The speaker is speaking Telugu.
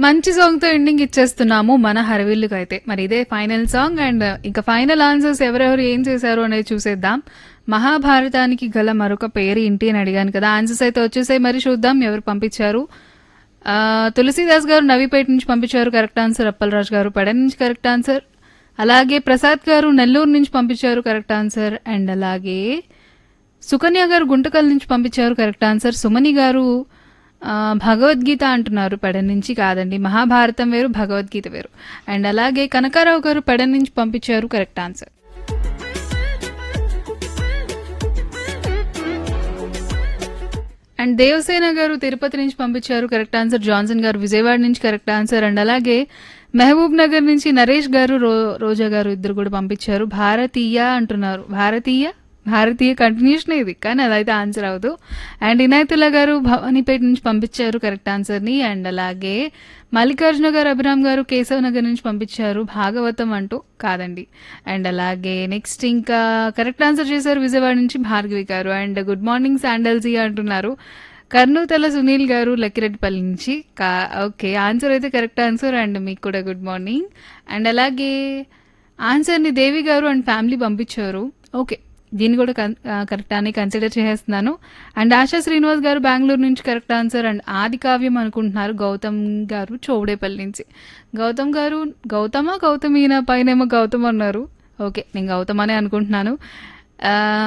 మంచి సాంగ్ తో ఎండింగ్ ఇచ్చేస్తున్నాము మన హరవిల్లుకి అయితే మరి ఇదే ఫైనల్ సాంగ్ అండ్ ఇంకా ఫైనల్ ఆన్సర్స్ ఎవరెవరు ఏం చేశారు అనేది చూసేద్దాం మహాభారతానికి గల మరొక పేరు ఇంటి అని అడిగాను కదా ఆన్సర్స్ అయితే వచ్చేసాయి మరి చూద్దాం ఎవరు పంపించారు ఆ, తులసీదాస్ గారు నవీపేట నుంచి పంపించారు కరెక్ట్ ఆన్సర్ అప్పలరాజు గారు పడ నుంచి కరెక్ట్ ఆన్సర్ అలాగే ప్రసాద్ గారు నెల్లూరు నుంచి పంపించారు కరెక్ట్ ఆన్సర్ అండ్ అలాగే సుకన్య గారు గుంటకల్ నుంచి పంపించారు కరెక్ట్ ఆన్సర్ సుమని గారు ఆ, భగవద్గీత అంటున్నారు పెడన్ నుంచి కాదండి మహాభారతం వేరు భగవద్గీత వేరు అండ్ అలాగే కనకారావు గారు పెడన్ నుంచి పంపించారు కరెక్ట్ ఆన్సర్ అండ్ దేవసేన గారు తిరుపతి నుంచి పంపించారు కరెక్ట్ ఆన్సర్ జాన్సన్ గారు విజయవాడ నుంచి కరెక్ట్ ఆన్సర్ అండ్ అలాగే మహబూబ్ నగర్ నుంచి నరేష్ గారు రో రోజా గారు ఇద్దరు కూడా పంపించారు భారతీయ అంటున్నారు భారతీయ భారతీయ కంటిన్యూషన్ ఇది కానీ అదైతే ఆన్సర్ అవ్వదు అండ్ ఇనాయతుల్లా గారు భవానీపేట నుంచి పంపించారు కరెక్ట్ ఆన్సర్ని అండ్ అలాగే మల్లికార్జున గారు అభిరామ్ గారు కేశవ్ నగర్ నుంచి పంపించారు భాగవతం అంటూ కాదండి అండ్ అలాగే నెక్స్ట్ ఇంకా కరెక్ట్ ఆన్సర్ చేశారు విజయవాడ నుంచి భార్గవి గారు అండ్ గుడ్ మార్నింగ్ శాండల్జీ అంటున్నారు కర్నూతల సునీల్ గారు లక్కిరెడ్డిపల్లి నుంచి కా ఓకే ఆన్సర్ అయితే కరెక్ట్ ఆన్సర్ అండ్ మీకు కూడా గుడ్ మార్నింగ్ అండ్ అలాగే ఆన్సర్ని దేవి గారు అండ్ ఫ్యామిలీ పంపించారు ఓకే దీన్ని కూడా కన్- ఆ, కరెక్ట్ అని కన్సిడర్ చేసేస్తున్నాను అండ్ ఆశా శ్రీనివాస్ గారు బెంగళూరు నుంచి కరెక్ట్ ఆన్సర్ అండ్ ఆది కావ్యం అనుకుంటున్నారు గౌతమ్ గారు చౌడేపల్లి నుంచి గౌతమ్ గారు గౌతమ గౌతమీన పైనేమో గౌతమ్ అన్నారు ఓకే నేను గౌతమ్ అనే అనుకుంటున్నాను ఆ,